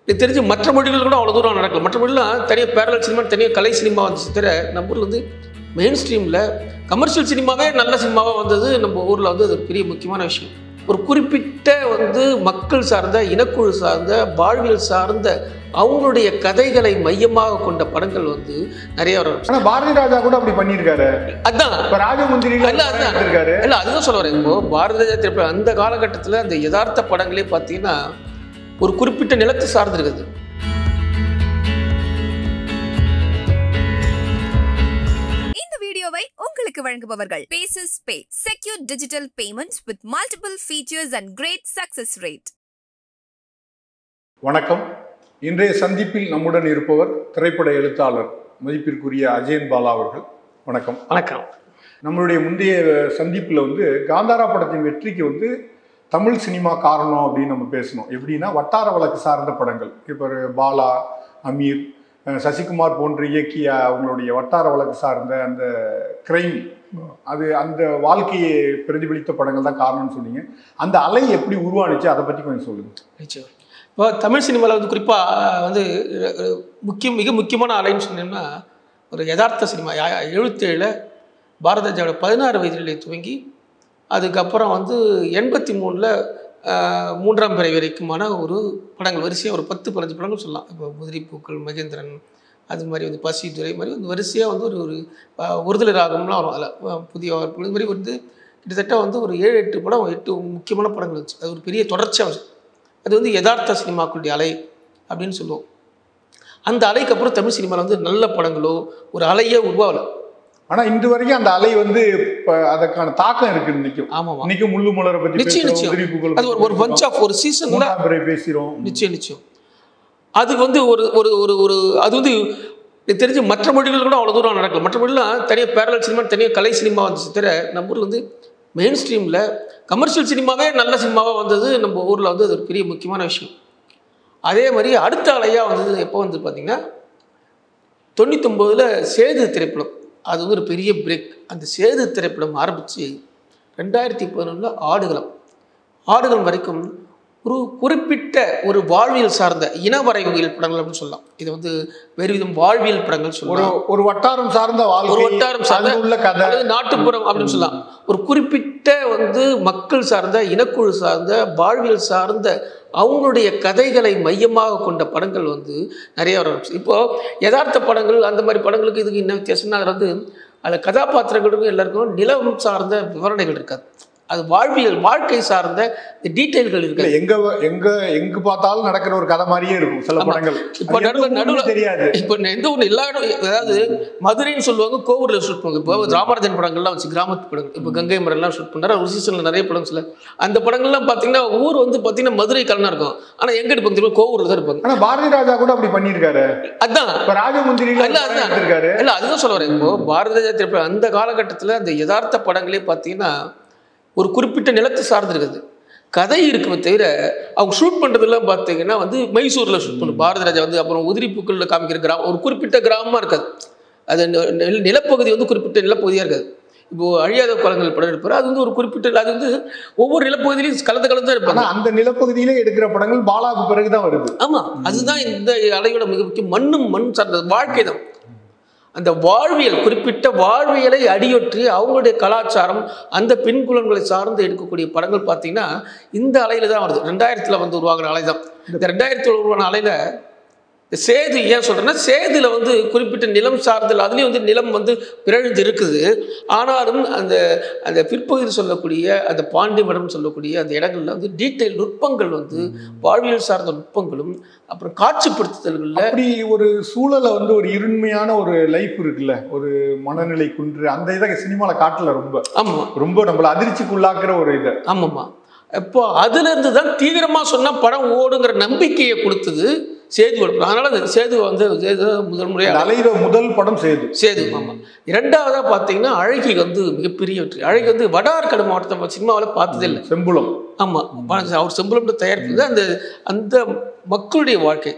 எனக்கு தெரிஞ்சு மற்ற மொழிகள் கூட அவ்வளோ தூரம் நடக்கல மற்ற மொழிலாம் தனியாக பேரல் சினிமா தனியாக கலை சினிமா வந்துச்சு தவிர நம்ம ஊரில் வந்து மெயின் ஸ்ட்ரீமில் கமர்ஷியல் சினிமாவே நல்ல சினிமாவாக வந்தது நம்ம ஊரில் வந்து அது ஒரு பெரிய முக்கியமான விஷயம் ஒரு குறிப்பிட்ட வந்து மக்கள் சார்ந்த இனக்குழு சார்ந்த வாழ்வியல் சார்ந்த அவங்களுடைய கதைகளை மையமாக கொண்ட படங்கள் வந்து நிறைய வர ஆரம்பிச்சு. ஆனா பாரதி ராஜா கூட அப்படி பண்ணியிருக்காரு அதான் இப்ப ராஜமுந்திரியில இல்ல, அதுதான். எடுத்திருக்காரு இல்ல அதுதான் சொல்ல வரேன் இப்போ பாரதிய திரைப்படம் அந்த காலகட்டத்தில் அந்த யதார்த்த படங்களே பார்த்தீங்கன்னா ஒரு குறிப்பிட்ட நிலத்தை சார்ந்து இருக்குது இந்த வீடியோவை உங்களுக்கு வழங்குபவர்கள் Paces pay secure digital payments with multiple features and great success rate வணக்கம் இன்றைய சந்திப்பில் நம்முடன் இருப்பவர் திரைப்பட எழுத்தாளர் மதிப்பிற்குரிய அஜயன் பாலா அவர்கள் வணக்கம் வணக்கம் நம்மளுடைய முந்தைய சந்திப்பில் வந்து காந்தாரா படத்தின் வெற்றிக்கு வந்து தமிழ் சினிமா காரணம் அப்படின்னு நம்ம பேசணும் எப்படின்னா வட்டார வழக்கு சார்ந்த படங்கள் இப்போ பாலா அமீர் அஹ் சசிகுமார் போன்று இயக்கிய அவங்களுடைய வட்டார வழக்கு சார்ந்த அந்த கிரைம் அது அந்த வாழ்க்கையை பிரதிபலித்த படங்கள் தான் காரணம்னு சொன்னீங்க அந்த அலை எப்படி உருவானுச்சு அதை பற்றி கொஞ்சம் சொல்லுங்க நிச்சயம் இப்போ தமிழ் சினிமாவில் வந்து குறிப்பாக வந்து அஹ், முக்கியம் மிக முக்கியமான அலைன்னு சொன்னோம்னா ஒரு யதார்த்த சினிமா எழுபத்தேழில் பாரதஜாவோட பதினாறு வயதிலே துவங்கி அதுக்கப்புறம் வந்து எண்பத்தி மூணில் மூன்றாம் பிறை வரைக்குமான ஒரு படங்கள் வரிசையாக ஒரு பத்து பதினஞ்சு படங்கள் சொல்லலாம் இப்போ முதிரி பூக்கள் மகேந்திரன் அது மாதிரி வந்து பசித்துறை மாதிரி வந்து வரிசையாக வந்து ஒரு ஒரு அஹ், ஒருதலை ராகம்லாம் வரும் அதில் புதிய வார்ப்புகள் இது மாதிரி வந்து கிட்டத்தட்ட வந்து ஒரு ஏழு எட்டு படம் எட்டு முக்கியமான படங்கள் இருந்துச்சு அது ஒரு பெரிய தொடர்ச்சியாக வந்துச்சு அது வந்து யதார்த்த சினிமாக்களுடைய அலை அப்படின்னு சொல்லுவோம் அந்த அலைக்கு அப்புறம் தமிழ் சினிமாவில் வந்து நல்ல படங்களோ ஒரு அலையே உருவாகலை ஆனா இன்று வரைக்கும் அந்த அலை வந்து இப்ப அதற்கான தாக்கம் இருக்கு இன்னைக்கும் ஆமாம் இன்னைக்கு முள்ளு மலரை பத்தி நிச்சயம், பேசுறோம், நிச்சயம். உதிரி பூக்கள் அது ஒரு ஒரு பஞ்ச் ஆஃப் ஒரு சீசனில் மூன்றாம் பிறை பேசுறோம் நிச்சயம் நிச்சயம் அதுக்கு வந்து ஒரு ஒரு ஒரு ஒரு அது வந்து எனக்கு தெரிஞ்சு மற்ற மொழிகள் கூட அவ்வளோ தூரம் நடக்கல மற்ற மொழிலாம் தனியாக பேரல் சினிமா தனியாக கலை சினிமா வந்துச்சு தவிர நம்ம ஊரில் வந்து மெயின் ஸ்ட்ரீமில் கமர்ஷியல் சினிமாவே நல்ல சினிமாவாக வந்தது நம்ம ஊரில் வந்து அது ஒரு பெரிய முக்கியமான விஷயம் அதே மாதிரி அடுத்த அலையாக வந்தது எப்போ வந்து பார்த்திங்கன்னா தொண்ணூத்தொம்போதில் சேது திரைப்படம் அது வந்து ஒரு பெரிய பிரேக் அந்த சேது திரைப்படம் ஆரம்பித்து ரெண்டாயிரத்தி பதினொன்றில் ஆடுகளம் ஆடுகளம் வரைக்கும் ஒரு குறிப்பிட்ட ஒரு வாழ்வியல் சார்ந்த இனவரைவியல் படங்கள் அப்படின்னு சொல்லலாம் இது வந்து வேறு விதம் வாழ்வியல் படங்கள் ஒரு சொல்லலாம் ஒரு வட்டாரம் சார்ந்த வாழ்க்கை ஒரு வட்டாரம் சார்ந்த அதுல உள்ள கதை அதாவது நாட்டுப்புறம் அப்படின்னு சொல்லலாம் ஒரு குறிப்பிட்ட வந்து மக்கள் சார்ந்த இனக்குழு சார்ந்த வாழ்வியல் சார்ந்த அவங்களுடைய கதைகளை மையமாக கொண்ட படங்கள் வந்து நிறைய வர ஆரம்பிச்சு இப்போ யதார்த்த படங்கள் அந்த மாதிரி படங்களுக்கு இதுக்கு என்ன வித்தியாசம்னா அதில் வந்து அதில் கதாபாத்திரங்களுக்கும் எல்லாருக்கும் நிலம் சார்ந்த விவரணைகள் இருக்காது அது வாழ்வியல் வாழ்க்கை சார்ந்த டீட்டெயில்கள் இல்ல இருக்காது எங்க எங்க எங்க பார்த்தாலும் நடக்கிற ஒரு கதை மாதிரியே இருக்கும் சில ஆமா. படங்கள் இப்போ அது எந்த நடுவுல- ஊருன்னு நடுவுல- தெரியாது இப்போ எந்த ஒன்று எல்லா இடம் அதாவது மதுரைன்னு சொல்லுவாங்க கோவூரில் ஷூட் பண்ணுவாங்க இப்போ ராமராஜன் படங்கள்லாம் வச்சு கிராமத்து படங்கள் இப்போ கங்கை மரம்லாம் ஷூட் பண்ணாரு ஒரு சீசனில் நிறைய படம் சில அந்த படங்கள்லாம் பார்த்தீங்கன்னா ஊர் வந்து பார்த்தீங்கன்னா மதுரை கலனா இருக்கும் ஆனால் எங்கே இருப்பாங்க தெரியுமா கோவூரில் தான் இருப்பாங்க ஆனா பாரதி ராஜா கூட அப்படி பண்ணியிருக்காரு அதான் இப்ப ராஜமுந்திரியில இல்ல, ஒரு படம் அதுதான். எடுத்திருக்காரு இல்லை அதுதான் சொல்ல வரேன் இப்போ பாரதிய திரைப்படம் அந்த காலகட்டத்தில் அந்த யதார்த்த படங்களே பார்த்தீங்கன்னா ஒரு குறிப்பிட்ட நிலத்தை சார்ந்து இருக்குது கதை இருக்குமே தவிர அவங்க ஷூட் பண்ணுறதெல்லாம் பார்த்தீங்கன்னா வந்து மைசூரில் ஷூட் பண்ணும் பாரதி ராஜா வந்து அப்புறம் உதிரி பூக்களில் காமிக்கிற கிராமம் ஒரு குறிப்பிட்ட கிராமமாக இருக்காது அது நி- நி- நிலப்பகுதி வந்து குறிப்பிட்ட நிலப்பகுதியாக இருக்காது இப்போ அழியாத குளங்கள் படம் எடுப்பார் அது வந்து ஒரு குறிப்பிட்ட அது வந்து ஒவ்வொரு நிலப்பகுதியிலையும் கலந்து கலந்து தான் இருப்பாங்க ஆனா அந்த நிலப்பகுதியில எடுக்கிற படங்கள் பாலாவுக்கு பிறகுதான் வருது ஆமாம் அதுதான் இந்த அலையோட மிக முக்கியம் மண்ணும் மண் சார்ந்தது வாழ்க்கை தான் அந்த வாழ்வியல் குறிப்பிட்ட வாழ்வியலை அடியொற்றி அவங்களுடைய கலாச்சாரம் அந்த பின்புலன்களை சார்ந்து எடுக்கக்கூடிய படங்கள் பார்த்தீங்கன்னா இந்த அலையில தான் வருது ரெண்டாயிரத்தில் வந்து உருவாகிற அலை தான் இந்த ரெண்டாயிரத்தில் உருவான அலையில இந்த சேது ஏன் சொல்கிறேன்னா சேதுல வந்து குறிப்பிட்ட நிலம் சார்ந்தல் அதுலேயும் வந்து நிலம் வந்து பிறழ்ந்து இருக்குது ஆனாலும் அந்த அந்த பிற்பகுதியில் சொல்லக்கூடிய அந்த பாண்டி மடம் சொல்லக்கூடிய அந்த இடங்கள்ல வந்து டீட்டெயில் நுட்பங்கள் வந்து வாழ்வியல் சார்ந்த நுட்பங்களும் அப்புறம் காட்சிப்படுத்துதல்களில் அப்படி ஒரு சூழலை வந்து ஒரு இருண்மையான ஒரு லைஃப் இருக்குல்ல ஒரு மனநிலை குன்று அந்த இதை சினிமால காட்டல ரொம்ப ஆமாம் ரொம்ப நம்மள அதிர்ச்சிக்குள்ளாக்குற ஒரு இது ஆமாம்மா இப்போ அதுலேருந்து தான் தீவிரமாக சொன்னால் படம் ஓடுங்கிற நம்பிக்கையை கொடுத்தது சேது படம் அதனால் அந்த சேது வந்து சேது தான் முதல் அந்த முறையாக அலையிற முதல் படம் சேது சேது ஆமாம் இரண்டாவதாக பார்த்தீங்கன்னா அழகி வந்து மிகப்பெரிய வெற்றி அழகி வந்து வடார்கடு மாவட்டத்தை சினிமாவில் பார்த்ததே இல்லை செம்புலம் ஆமாம் அவர் செம்பலம் தயாரிப்பது அந்த அந்த மக்களுடைய வாழ்க்கை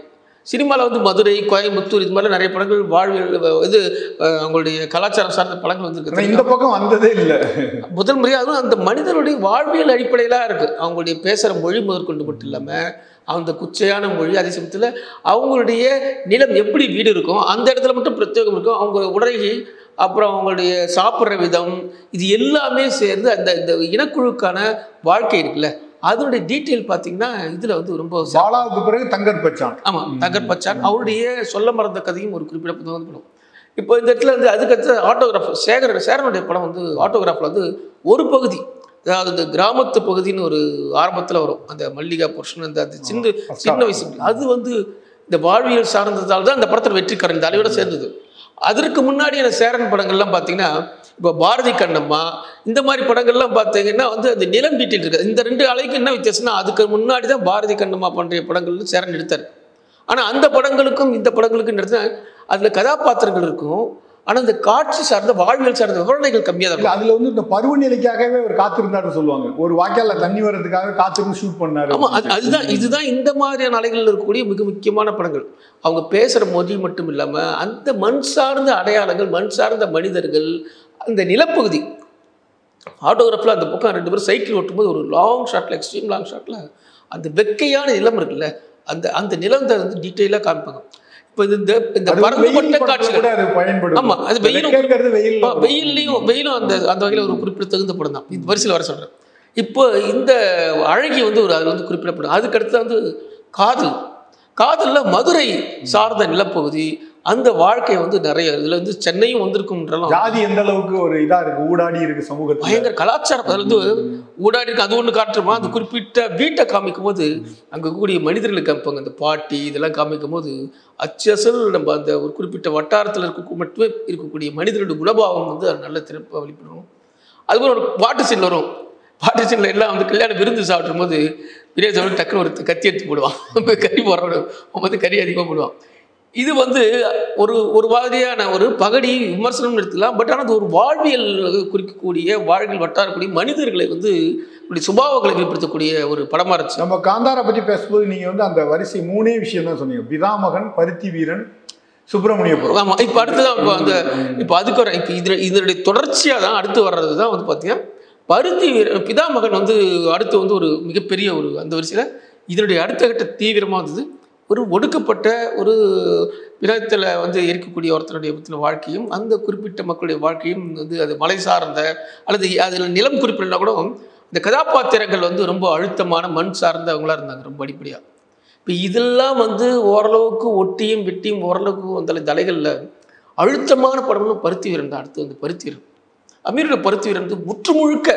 சினிமாவில் வந்து மதுரை கோயம்புத்தூர் இது மாதிரி நிறைய படங்கள் வாழ்வியல் அஹ், இது அஹ், அவங்களுடைய கலாச்சாரம் சார்ந்த படங்கள் ஆனா வந்து இந்த பக்கம் வந்ததே இல்லை முதல் முறையாக அதுவும் அந்த மனிதனுடைய வாழ்வியல் அடிப்படையிலாக இருக்குது அவங்களுடைய பேசுகிற மொழி முதற்கொண்டு மட்டும் இல்லாமல் அந்த குச்சையான மொழி அதே சமயத்தில் அவங்களுடைய நிலம் எப்படி வீடு இருக்கும் அந்த இடத்துல மட்டும் பிரத்யேகம் இருக்கும் அவங்க உடை அப்புறம் அவங்களுடைய சாப்பிட்ற விதம் இது எல்லாமே சேர்ந்து அந்த இந்த இனக்குழுக்கான வாழ்க்கை இருக்குல்ல அதனுடைய டீட்டெயில் பார்த்தீங்கன்னா இதில் வந்து ரொம்ப சா- பாலாவுக்கு பிறகு தங்கர் பச்சான் ஆமாம் தகர் பச்சான் அவருடைய சொல்ல மறந்த கதையும் ஒரு குறிப்பிட்ட புத்தகம் வந்து படம் இப்போ இந்த இடத்துல வந்து அதுக்கடுத்து ஆட்டோகிராஃப் சேகர் சேரனுடைய படம் வந்து ஆட்டோகிராஃபில் வந்து ஒரு பகுதி அதாவது இந்த கிராமத்து பகுதின்னு ஒரு ஆரம்பத்தில் வரும் அந்த மல்லிகா போர்ஷன் அந்த அது சின்ன சின்ன வயசு அது வந்து இந்த வாழ்வியல் சார்ந்ததால் தான் அந்த படத்தில் வெற்றிக்காரன் இந்த அலையோட சேர்ந்தது அதற்கு முன்னாடியான சேரன் படங்கள்லாம் பார்த்தீங்கன்னா இப்போ பாரதி கண்ணம்மா இந்த மாதிரி படங்கள்லாம் பார்த்தீங்கன்னா வந்து அந்த நிலம் டீட்டெயில் இருக்குது இந்த ரெண்டு அலைக்கு என்ன வித்தியாசம்னா அதுக்கு முன்னாடி தான் பாரதி கண்ணம்மா பண்ணுற படங்கள்னு சேரன் எடுத்தார் ஆனால் அந்த படங்களுக்கும் இந்த படங்களுக்கும் எடுத்தா அதில் கதாபாத்திரங்கள் இருக்கும் ஆனால் இந்த காட்சி சார்ந்த வாழ்வியல் சார்ந்த விவரணைகள் கம்மியாக தான் இல்ல இருக்கும் அதுல வந்து இந்த பருவநிலைக்காகவே அவர் காத்திருந்தாருன்னு சொல்லுவாங்க ஒரு வாய்க்கால்ல தண்ணி வர்றதுக்காக காத்திருந்து ஷூட் பண்ணாரு ஆமாம் அது அதுதான் இதுதான் இந்த மாதிரியான அலைகளில் இருக்கக்கூடிய மிக முக்கியமான படங்கள் அவங்க பேசுகிற மொழி மட்டும் இல்லாமல் அந்த மண் சார்ந்த அடையாளங்கள் மண் சார்ந்த மனிதர்கள் அந்த நிலப்பகுதி ஆட்டோகிராஃபில் அந்த பக்கம் ரெண்டு பேரும் சைக்கிள் ஓட்டும்போது ஒரு லாங் ஷாட்டில் எக்ஸ்ட்ரீம் லாங் ஷாட்டில் அந்த வெக்கையான நிலம் இருக்குல்ல அந்த அந்த நிலம் தான் வந்து டீட்டெயிலாக காமிப்பாங்க இப்போ இது இந்த இந்த அது வந்து வெயில் பறந்துபட்ட படத்துல காட்சிகள் கூட அது பயன்படும் ஆமா, அது வெயிலும் வெக்கைங்கிறது வெயில் ஆ, வெயில்லையும் வெயிலும் அந்த அந்த வகையில் ஒரு குறிப்பிட்ட தகுந்த படம் தான் இந்த வரிசையில் வர சொல்கிறேன் இப்போ இந்த அழகி வந்து ஒரு அது வந்து குறிப்பிடப்படும் அதுக்கடுத்து வந்து காதல் காதலில் மதுரை சார்ந்த நிலப்பகுதி அந்த வாழ்க்கை வந்து நிறைய இதில் வந்து சென்னையும் வந்திருக்கும்ன்றலாம் ஜாதி எந்த அளவுக்கு ஒரு இதா இருக்கு ஊடாடி இருக்கு சமூகத்துல பயங்கர கலாச்சாரம் அதில் வந்து ஊடாடி இருக்கு அது ஒன்று காட்டுறோமா அது குறிப்பிட்ட வீட்டை காமிக்கும் போது அங்கே கூடிய மனிதர்களை காமிப்பாங்க அந்த பாட்டி இதெல்லாம் காமிக்கும் போது அச்சசல் நம்ம அந்த ஒரு குறிப்பிட்ட வட்டாரத்தில் இருக்க மட்டுமே இருக்கக்கூடிய மனிதனுடைய குணபாவம் வந்து அது நல்ல திறப்பாக வெளிப்படும் அதுபோல் ஒரு பாட்டு சீன் வரும் பாட்டு சீனில் எல்லாம் வந்து கல்யாண விருந்து சாப்பிடும் போது பிரியா சாப்பிட்டு டக்குனு ஒரு கத்தி எடுத்து போடுவான் கறி போடுறவன் அவன் வந்து கறி அதிகமாக போடுவான் இது வந்து ஒரு ஒரு மாதிரியான ஒரு பகடி விமர்சனம் எடுத்துக்கலாம் பட் ஆனால் அது ஒரு வாழ்வியல் குறிக்கக்கூடிய வாழ்வில் வட்டாரக்கூடிய மனிதர்களை வந்து இப்படி சுபாவங்களை வெளிப்படுத்தக்கூடிய ஒரு படமா இருந்துச்சு நம்ம காந்தாரா பத்தி பேசும்போது நீங்க வந்து அந்த வரிசை மூணே விஷயம் தான் சொன்னீங்க பிதாமகன் பருத்தி வீரன் சுப்பிரமணியபுரம் ஆமா இப்போ அடுத்ததான் இப்போ அந்த இப்போ அதுக்கு வர இப்போ இதில் இதனுடைய தொடர்ச்சியாக தான் அடுத்து வர்றது தான் வந்து பார்த்தீங்கன்னா பருத்தி வீர பிதாமகன் வந்து அடுத்து வந்து ஒரு மிகப்பெரிய ஒரு அந்த வரிசையில் இதனுடைய அடுத்த கட்ட தீவிரமாக வந்தது ஒரு ஒடுக்கப்பட்ட ஒரு விதத்தில் வந்து இருக்கக்கூடிய ஒருத்தருடைய பற்றின வாழ்க்கையும் அந்த குறிப்பிட்ட மக்களுடைய வாழ்க்கையும் வந்து அது மலை சார்ந்த அல்லது அதில் நிலம் குறிப்பிடனா கூட இந்த கதாபாத்திரங்கள் வந்து ரொம்ப அழுத்தமான மண் சார்ந்தவங்களா இருந்தாங்க ரொம்ப அடிப்படையாக இப்போ இதெல்லாம் வந்து ஓரளவுக்கு ஒட்டியும் வெட்டியும் ஓரளவுக்கு அந்த தலைகளில் அழுத்தமான படம்னு பருத்தி வீரன் தான் அடுத்து வந்து பருத்தி வீரன் அமீரோட பருத்தி வீரன் வந்து முற்று முழுக்க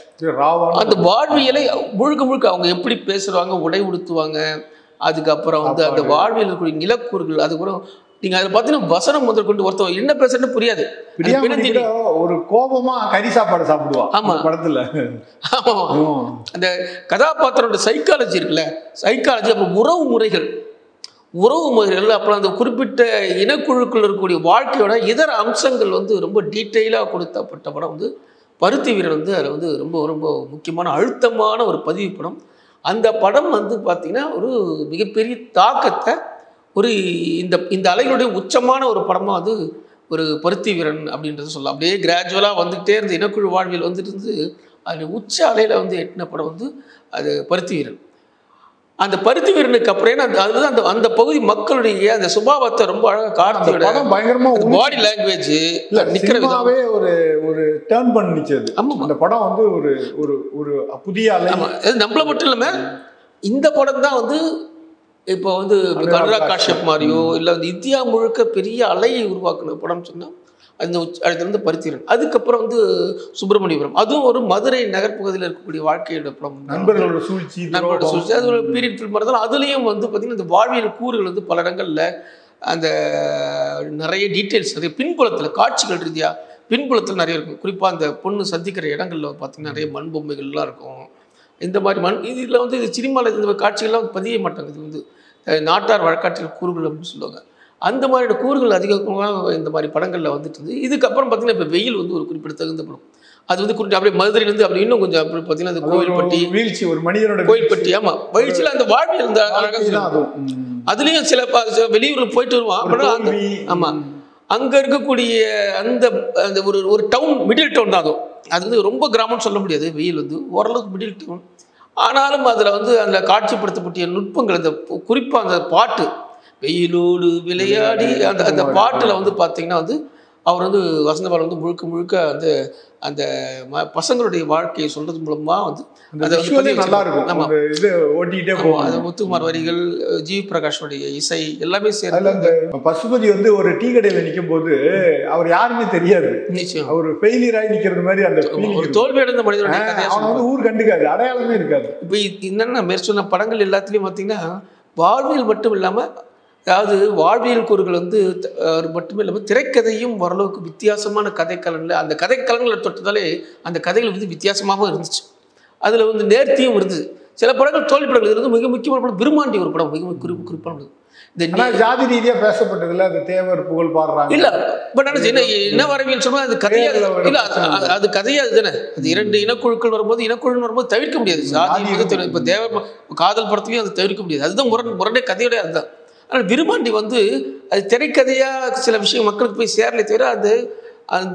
ராவண அந்த வாழ்வியலை முழுக்க முழுக்க அவங்க எப்படி பேசுவாங்க உடை உடுத்துவாங்க அதுக்கப்புறம் வந்து அந்த வாழ்வியல் இருக்கக்கூடிய நிலக்கூறுகள் அதுக்கப்புறம் நீங்க அதில் பார்த்தீங்கன்னா வசனம் முதல் கொண்டு ஒருத்தன் என்ன பேசுறதுன்னு புரியாது அது பிரியாமணி பிணந்தி- கூட ஒரு கோபமா கறி சாப்பாடு சாப்பிடுவா ஆமா. அந்த படத்துல ஆமா ம். அந்த கதாபாத்திரோட சைக்காலஜி இருக்குல்ல சைக்காலஜி அப்புறம் உறவு முறைகள் உறவு முறைகள் அப்புறம் அந்த குறிப்பிட்ட இனக்குழுக்கள் இருக்கக்கூடிய வாழ்க்கையோட இதர அம்சங்கள் வந்து ரொம்ப டீட்டெயிலாக கொடுத்தப்பட்ட படம் வந்து பருத்தி வீரன் வந்து அதில் வந்து ரொம்ப ரொம்ப முக்கியமான அழுத்தமான ஒரு பதிவு படம் அந்த படம் வந்து பார்த்திங்கன்னா ஒரு மிகப்பெரிய தாக்கத்தை ஒரு இந்த இந்த அலைகளுடைய உச்சமான ஒரு படமாக வந்து ஒரு பருத்தி வீரன் அப்படின்றது சொல்லலாம் அப்படியே கிராஜுவலாக வந்துகிட்டே இருந்த இனக்குழு வாழ்வியல் வந்துட்டு இருந்து அது உச்ச அலையில் வந்து எட்டின படம் வந்து அது பருத்தி வீரன் அந்த பருத்தி வீரனுக்கு அப்புறம் ஏன்னா அந்த- அதுதான் அந்த அந்த பகுதி மக்களுடைய அந்த சுபாவத்தை ரொம்ப அழகாக அந்த கார்த்தியோட படம் பயங்கரமா பாடி லாங்குவேஜ் இல்ல நிக்கிற விதம் சினிமாவே ஒரு ஒரு டேர்ன் பண்ணிச்சு அது ஆமாம் அந்த படம் வந்து ஒரு ஒரு ஒரு புதிய அலை ஆமாம் அது நம்மள மட்டும் இல்லாமல் இந்த படம் தான் வந்து இப்போ வந்து இப்ப அனுராக் அனுராக் காஷ்யப். காஷ்யப் மாதிரியோ இல்லை வந்து இந்தியா முழுக்க பெரிய அலையை உருவாக்குன படம்னு சொன்னால் அந்த உச்ச- அடுத்து வந்து பருத்திரன் அதுக்கப்புறம் வந்து சுப்பிரமணியபுரம் அதுவும் ஒரு மதுரை நகர்ப்பகுதியில் இருக்கக்கூடிய வாழ்க்கையோட படம் தான். நண்பர்களோட சூழ்ச்சி நண்பரோட துரோகம். சூழ்ச்சி அது ஒரு பீரியட் ஃபில்ம் இருந்தாலும் அதுலேயும் வந்து பார்த்திங்கன்னா இந்த வாழ்வியல் கூறுகள் வந்து பல இடங்களில் அந்த நிறைய டீட்டெயில்ஸ் நிறைய பின்புலத்தில் காட்சிகள் ரீதியாக பின்புலத்தில் நிறைய இருக்கும் குறிப்பாக அந்த பொண்ணு சந்திக்கிற இடங்களில் பார்த்திங்கன்னா நிறைய மண் பொம்மைகள்லாம் இருக்கும் இந்த மாதிரி மண் இதில் வந்து இது சினிமாவில் இந்த மாதிரி காட்சிகள்லாம் பதிய மாட்டாங்க இது வந்து அஹ், நாட்டார் வழக்காற்றில் கூறுகள் அப்படின்னு சொல்லுவாங்க அந்த மாதிரியான கூறுகள் அதிகமாக இந்த மாதிரி படங்களில் வந்துட்டு இருந்து இதுக்கப்புறம் பார்த்திங்கன்னா இப்போ வெயில் வந்து ஒரு குறிப்பிடத்தகுந்த படம் அது வந்து குறிப்பிட்ட அப்படியே மதுரையிலேருந்து அப்படி இன்னும் கொஞ்சம் அப்படி பார்த்தீங்கன்னா அந்த அது ஒரு கோயில்பட்டி வீழ்ச்சி ஒரு மனிதனோட கோயில்பட்டி ஆமா வீழ்ச்சியில் அந்த வாழ்வியல் இந்த அழகா வாழ்க்கை தான் சொல்லுவாங்க. அதுவும் ம். அதுலயும் சில ப- சில வெளியூர்ல போயிட்டு வருவான் ஒரு அப்புறம் அந்த தோல்வி, ஆமா. ம். அங்க இருக்கக்கூடிய அந்த அந்த ஒரு ஒரு டவுன் மிடில் டவுன் தான் அதுவும் அது வந்து ரொம்ப கிராமம்னு சொல்ல முடியாது வெயில் வந்து ஓரளவுக்கு மிடில் டவுன் ஆனாலும் அதில் வந்து அதில் காட்சிப்படுத்தப்பட்ட நுட்பங்கள் அந்த குறிப்பாக அந்த பாட்டு வெயிலோடு விளையாடி அந்த அந்த பாட்டில் வந்து பார்த்தீங்கன்னா வந்து அவர் வந்து வசந்தபால் வந்து முழுக்க முழுக்க வந்து அந்த ம- பசங்களுடைய வாழ்க்கையை சொல்றது மூலமா வந்து அந்த அதை வந்து visual பதிவு நல்லா இருக்கும் ஆமா. அந்த இது ஓட்டிக்கிட்டே ஆமா, போகும் அது முத்துக்குமார் வரிகள் ஜி பிரகாஷோடைய இசை எல்லாமே அதுல சேர்ந்து அந்த பசுபதி வந்து ஒரு டீ கடையில நிக்கும் போது அவர் யாருமே தெரியாது நிச்சயம் அவர் ஃபெயிலியர் ஆகி நிக்கிறது மாதிரி அந்த ஒரு feeling தோல்வி அடைந்த மனிதனுடைய இருக்கும். கதையா அவன் வந்து சொல்லுவாங்க ஊர் கண்டுக்காது அடையாளமே இருக்காது இப்போ என்னென்ன மேற்சொன்ன படங்கள் எல்லாத்துலேயும் பார்த்தீங்கன்னா வாழ்வியல் மட்டும் இல்லாமல் அதாவது வாழ்வியல் கூறுகள் வந்து த- அஹ் மட்டுமே இல்லாமல் திரைக்கதையும் ஓரளவுக்கு வித்தியாசமான கதைக்களனில் அந்த கதைக்களங்களை தொட்டதாலே அந்த கதைகள் வந்து வித்தியாசமாகவும் இருந்துச்சு அதில் வந்து நேர்த்தியும் இருந்தது சில படங்கள் தோல்வி படங்கள் இருந்து மிக முக்கியமான படம் விரும்மாண்டி ஒரு படம் மிக குறிப்பு குறிப்பான படம் இந்த ஆனா நீ- ஜாதி ரீதியா பேசப்பட்டதுல அந்த தேவர் புகழ் பாடுறாங்க இல்ல பட் என்ன என்ன என்ன வரவியல் சொன்னா அது கதையா வேர்ல வர இல்ல அது- பிரச்சனை அது- அது கதையா அதுதானே அது இரண்டு இனக்குழுக்கள் வரும்போது இனக்குழு வரும்போது தவிர்க்க முடியாது சாதி ஜாதி மதத்தை இப்ப தேவர் ம- காதல் படத்துலயும் அது தவிர்க்க முடியாது அதுதான் முரண் முரண்டே கதையோட அதுதான் ஆனால் விருமாண்டி வந்து அது திரைக்கதையா சில விஷயம் மக்களுக்கு போய் சேரலை தவிர அது அந்த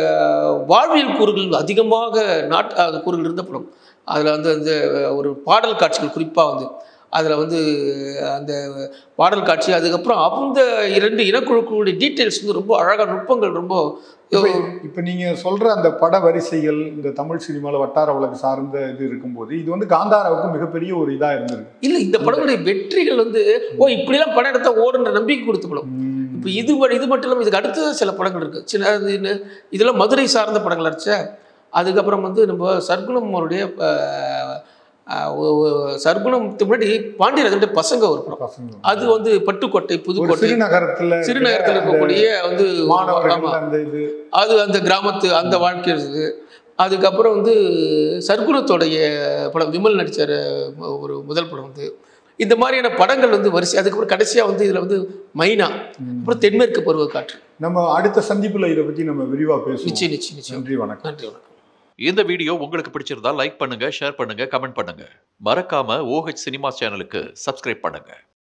வாழ்வியல் கூறுகள் அதிகமாக நாட் அந்த கூறுகள் இருந்த படம் அதில் வந்து அந்த ஒரு பாடல் காட்சிகள் குறிப்பாக வந்து அதில் வந்து அந்த பாடல் காட்சி அதுக்கப்புறம் அந்த இரண்டு இனக்குழுக்களுடைய டீட்டெயில்ஸ் வந்து ரொம்ப அழகாக நுட்பங்கள் ரொம்ப இப்ப இப்ப நீங்க சொல்ற அந்த பட வரிசைகள் இந்த தமிழ் சினிமால வட்டார வழக்கு சார்ந்த இது இருக்கும்போது இது வந்து காந்தாராவுக்கு மிகப்பெரிய ஒரு இதா இருந்திருக்கு இல்லை இந்த படங்களுடைய வெற்றிகள் வந்து ஓ இப்படிலாம் படம் எடுத்தா ஓடுன்ற நம்பிக்கை கொடுத்த படம் ம். இப்போ இது ம- இது மட்டும் இல்லாமல் இதுக்கு அடுத்து சில படங்கள் இருக்குது சின்ன இது என்ன- இதெல்லாம் மதுரை சார்ந்த படங்கள் அடிச்ச அதுக்கப்புறம் வந்து நம்ம சர்க்குணம் அவருடைய அஹ், அஹ், ஒ- ஒ- சர்க்குணத்துக்கு முன்னாடி பாண்டியராஜனுடைய பசங்க ஒரு படம் பசங்க அது வந்து பட்டுக்கோட்டை ஒரு புதுக்கோட்டை சிறுநகரத்துல சிறுநகரத்தில் இருக்கக்கூடிய வந்து மாணவர்கள் ஆமா அந்த இது அது அந்த கிராமத்து அந்த வாழ்க்கை இருக்குது அதுக்கப்புறம் வந்து சர்க்குணத்தோடைய படம் விமல் நடித்தார் ஒரு முதல் படம் வந்து இந்த மாதிரியான படங்கள் வந்து வரிசை அதுக்கப்புறம் கடைசியாக வந்து இதில் வந்து மைனா அப்புறம் தென்மேற்கு பருவ காற்று நம்ம அடுத்த சந்திப்புல இதை பத்தி நம்ம விரிவா பேசுவோம் நிச்சயம் நிச்சயம் நிச்சயம் நன்றி வணக்கம் நன்றி வணக்கம் இந்த வீடியோ உங்களுக்கு பிடிச்சிருந்தா லைக் பண்ணுங்க ஷேர் பண்ணுங்க கமெண்ட் பண்ணுங்க மறக்காம ஓஹெச் சினிமா சேனலுக்கு சப்ஸ்கிரைப் பண்ணுங்க